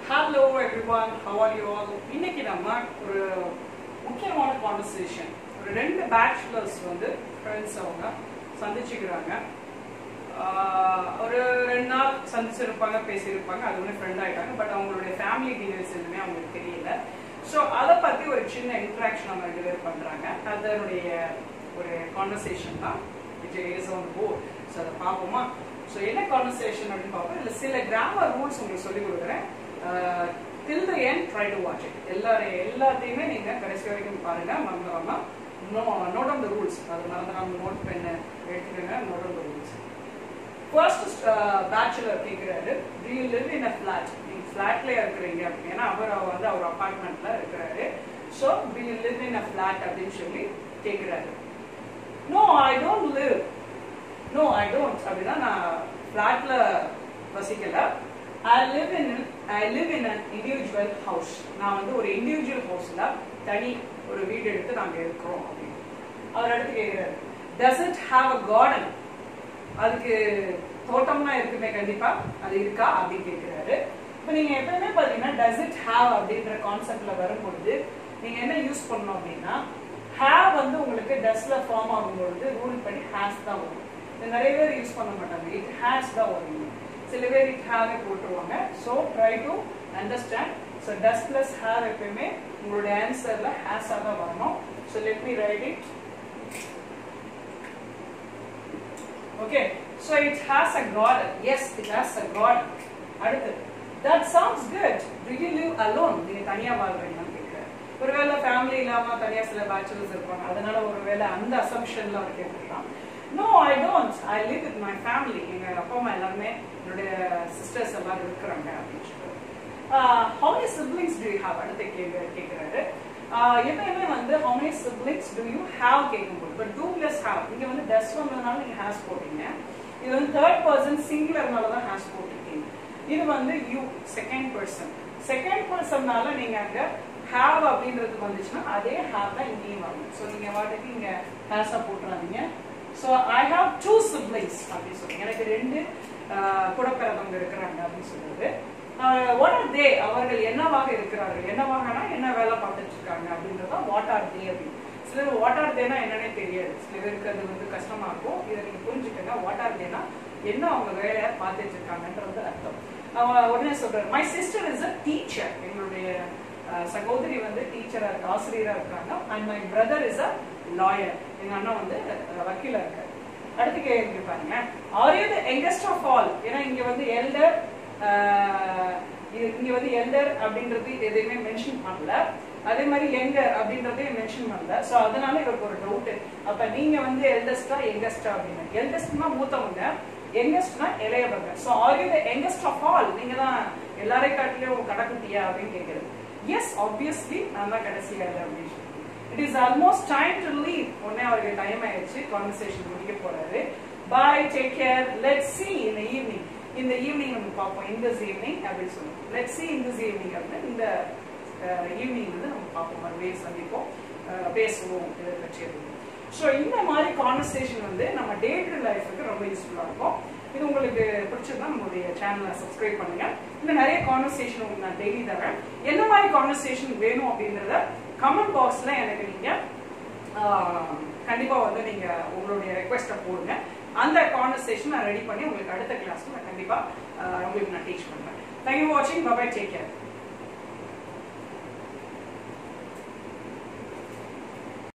hello everyone how are you all இன்னைக்கு நம்ம ஒரு முக்கியமான கான்வர்சேஷன் ஒரு ரெண்டு பேச்சுலர்ஸ் வந்து ஃப்ரெண்ட்ஸ் அவங்க சந்திச்சுக்கிறாங்க ஆஹ் ஒரு ரெண்டு நாள் சந்திச்சிருப்பாங்க பேசியிருப்பாங்க அது ஒன்று ஃப்ரெண்ட் ஆயிட்டாங்க பட் அவங்களுடைய ஃபேமிலி டீடைல்ஸ் எதுவுமே அவங்களுக்கு தெரியல ஸோ அதை பற்றி ஒரு சின்ன இன்ட்ராக்ஷன் அவங்க ரெண்டு பேர் பண்ணுறாங்க அதனுடைய ஒரு கான்வர்சேஷன் தான் which is on board so அதை பார்ப்போமா ஸோ என்ன கான்வர்சேஷன் அப்படின்னு பார்ப்போம் இதில் சில கிராமர் ரூல்ஸ் உங்களுக்கு சொல்லிக் கொடுக்குறேன் till the end try to watch it எல்லாரும் எல்லாத்தையுமே நீங்கள் கடைசி வரைக்கும் பாருங்க மறந்துடாம no note on the rules அது மறந்துடாம நோட் பெண்ணை எடுத்துக்கோங்க note on the rules first bachelor கேட்குறாரு do you live in a flat நீங்க ஃபிளாட்ல இருக்கிறீங்க அப்படின்னா அவர் அவர் வந்து அவர் அபார்ட்மெண்ட்ல இருக்கிறாரு so do you live in a flat அப்படின்னு சொல்லி கேட்குறாரு no I don't live no I don't அப்படின்னா நான் ஃபிளாட்ல வசிக்கல I live in I live in an individual house நான் வந்து ஒரு இண்டிவிஜுவல் ஹவுஸ்ல தனி ஒரு வீடு எடுத்து நாங்க இருக்கிறோம் அப்படின்னு அவர் அடுத்து கேட்கிறாரு does it have a garden அதுக்கு தோட்டம்னா இருக்குமே கண்டிப்பா அது இருக்கா அப்படின்னு கேட்கிறாரு இப்போ நீங்க எப்பவுமே பாத்தீங்கன்னா டஸ் இட் ஹாவ் அப்படின்ற கான்செப்ட்ல வரும்பொழுது நீங்க என்ன யூஸ் பண்ணணும் அப்படின்னா ஹேவ் வந்து உங்களுக்கு டஸ்ல ஃபார்ம் ஆகும்பொழுது ரூல் படி ஹேஸ் தான் வரும் இது நிறைய பேர் யூஸ் பண்ண மாட்டாங்க இட் ஹேஸ் தான் வரும் சில பேர் இட் ஹேவே போட்டுருவாங்க so try to understand so does plus have எப்பயுமே உங்களுடைய ஆன்சர்ல ஹேஸாக தான் வரணும் so let me write it okay so it has a garden yes it has a garden அடுத்து that sounds good do you live alone நீங்க தனியா வாழ்றீங்கன்னு கேட்கிறேன் ஒருவேளை ஃபேமிலி இல்லாம தனியா சில பேச்சுலர்ஸ் இருப்பாங்க அதனால ஒருவேளை அந்த அசம்ஷன்ல அவர் கேட்டுருக்கலாம் no I don't I live with my family எங்க அப்பா அம்மா எல்லாருமே என்னுடைய சிஸ்டர்ஸ் எல்லாரும் இருக்கிறாங்க அப்படின்னு சொல்லி how many siblings do you have அடுத்த கேள்வி கேட்கிறாரு எப்பயுமே வந்து how many siblings do you have கேட்கும்போது பட் டூ பிளஸ் ஹேவ் இங்க வந்து டஸ் வந்ததுனால நீங்க ஹேஸ் போட்டீங்க இது வந்து தேர்ட் பர்சன் சிங்குலர்னால தான் ஹேஸ் போட்டிருக்கீங்க இது வந்து யூ செகண்ட் பர்சன் செகண்ட் பர்சன்னால நீங்க அங்க ஹேவ் அப்படின்றது வந்துச்சுன்னா அதே ஹேவ் தான் இங்கேயும் வரணும் ஸோ நீங்க வாட்டுக்கு இங்க ஹேஸா போட்டுறாதீங்க so I have two siblings அப்படின்னு சொல்லுங்க எனக்கு ரெண்டு கூட பிறந்தவங்க இருக்கிறாங்க அப்படின்னு சொல்றது வாட் ஆர் தே அவர்கள் என்னவாக இருக்கிறார்கள் என்னவாகனா என்ன வேலை பார்த்துட்டு இருக்காங்க அப்படின்றத வாட் ஆர் தே அப்படின்னு சில பேர் வாட் ஆர் தேனா என்னன்னே தெரியாது சில பேருக்கு அது வந்து கஷ்டமா இருக்கும் இதை நீங்க புரிஞ்சுக்கங்க வாட் ஆர் தேனா என்ன அவங்க வேலையை பார்த்துட்டு இருக்காங்கன்றது அர்த்தம் அவன் உடனே சொல்றாரு my sister is a teacher எங்களுடைய சகோதரி வந்து டீச்சரா இருக்கு ஆசிரியரா இருக்காங்க and my brother is a lawyer எங்க அண்ணன் வந்து வக்கீலா இருக்காரு அடுத்து கேள்வி பாருங்க are you the youngest of all ஏன்னா இங்க வந்து எல்டர் இங்க வந்து எல்டர் அப்படின்றது எதையுமே மென்ஷன் பண்ணல அதே மாதிரி எங்கர் அப்படின்றதையும் மென்ஷன் பண்ணல சோ அதனால இவருக்கு ஒரு டவுட் அப்ப நீங்க வந்து எல்டஸ்டா யங்கஸ்டா அப்படின்னு எல்டஸ்ட்னா மூத்தவங்க யங்கஸ்ட்னா இளையவங்க so are you the youngest of all நீங்க தான் எல்லாரையும் காட்டிலும் கடைக்குட்டியா அப்படின்னு கேட்குறது எஸ் ஆப்வியஸ்லி நான் தான் கடைசியா இல்லை அப்படின்னு சொல்லி it is almost time to leave உடனே அவருக்கு டைம் ஆயிடுச்சு கான்வர்சேஷன் முடிக்க போறாரு bye take care let see இந்த ஈவினிங் இந்த ஈவினிங் நம்ம பார்ப்போம் இந்த ஈவினிங் அப்படின்னு சொல்லுவோம் லெட் சி இந்த ஈவினிங் அப்படின்னு இந்த ஈவினிங் வந்து நம்ம பார்ப்போம் மறுபடியும் சந்திப்போம் பேசுவோம் இதை பற்றி ஸோ இந்த மாதிரி கான்வர்சேஷன் வந்து நம்ம டே டு லைஃபுக்கு ரொம்ப யூஸ்ஃபுல்லாக இருக்கும் இது உங்களுக்கு பிடிச்சிருந்தா நம்மளுடைய சேனலை சப்ஸ்கிரைப் பண்ணுங்க இன்னும் நிறைய கான்வர்சேஷன் உங்களுக்கு நான் டெய்லி தரேன் என்ன மாதிரி கான்வர்சேஷன் வேணும் அப்படின்றத கமெண்ட் பாக்ஸ்ல எனக்கு நீங்க கண்டிப்பா வந்து நீங்க உங்களுடைய ரெக்வெஸ்ட்டை போடுங்க அந்த கான்வர்சேஷன் நான் ரெடி பண்ணி உங்களுக்கு அடுத்த கிளாஸ்ல நான் கண்டிப்பா உங்களுக்கு நான் டீச் பண்றேன் தேங்க்யூ வாட்சிங் பபாய் டேக் கேர்